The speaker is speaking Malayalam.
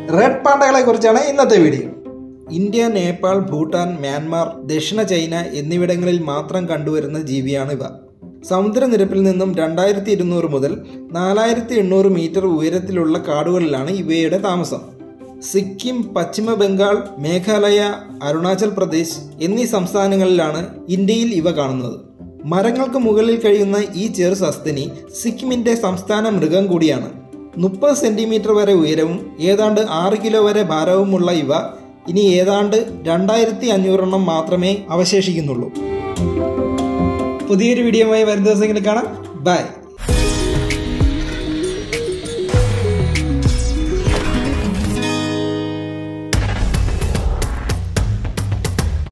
റെഡ് പാണ്ടകളെ കുറിച്ചാണ് ഇന്നത്തെ വീഡിയോ ഇന്ത്യ നേപ്പാൾ ഭൂട്ടാൻ മ്യാൻമാർ ദക്ഷിണ ചൈന എന്നിവിടങ്ങളിൽ മാത്രം കണ്ടുവരുന്ന ജീവിയാണ് ഇവ സമുദ്രനിരപ്പിൽ നിന്നും രണ്ടായിരത്തി ഇരുന്നൂറ് മുതൽ നാലായിരത്തി എണ്ണൂറ് മീറ്റർ ഉയരത്തിലുള്ള കാടുകളിലാണ് ഇവയുടെ താമസം സിക്കിം പശ്ചിമ ബംഗാൾ മേഘാലയ അരുണാചൽ പ്രദേശ് എന്നീ സംസ്ഥാനങ്ങളിലാണ് ഇന്ത്യയിൽ ഇവ കാണുന്നത് മരങ്ങൾക്ക് മുകളിൽ കഴിയുന്ന ഈ ചെറു സസ്തനി സിക്കിമിന്റെ സംസ്ഥാന മൃഗം കൂടിയാണ് മുപ്പത് സെന്റിമീറ്റർ വരെ ഉയരവും ഏതാണ്ട് ആറ് കിലോ വരെ ഭാരവുമുള്ള ഇവ ഇനി ഏതാണ്ട് രണ്ടായിരത്തി അഞ്ഞൂറെണ്ണം മാത്രമേ അവശേഷിക്കുന്നുള്ളൂ പുതിയൊരു വീഡിയോയുമായി വരും ദിവസങ്ങളിൽ കാണാം ബൈ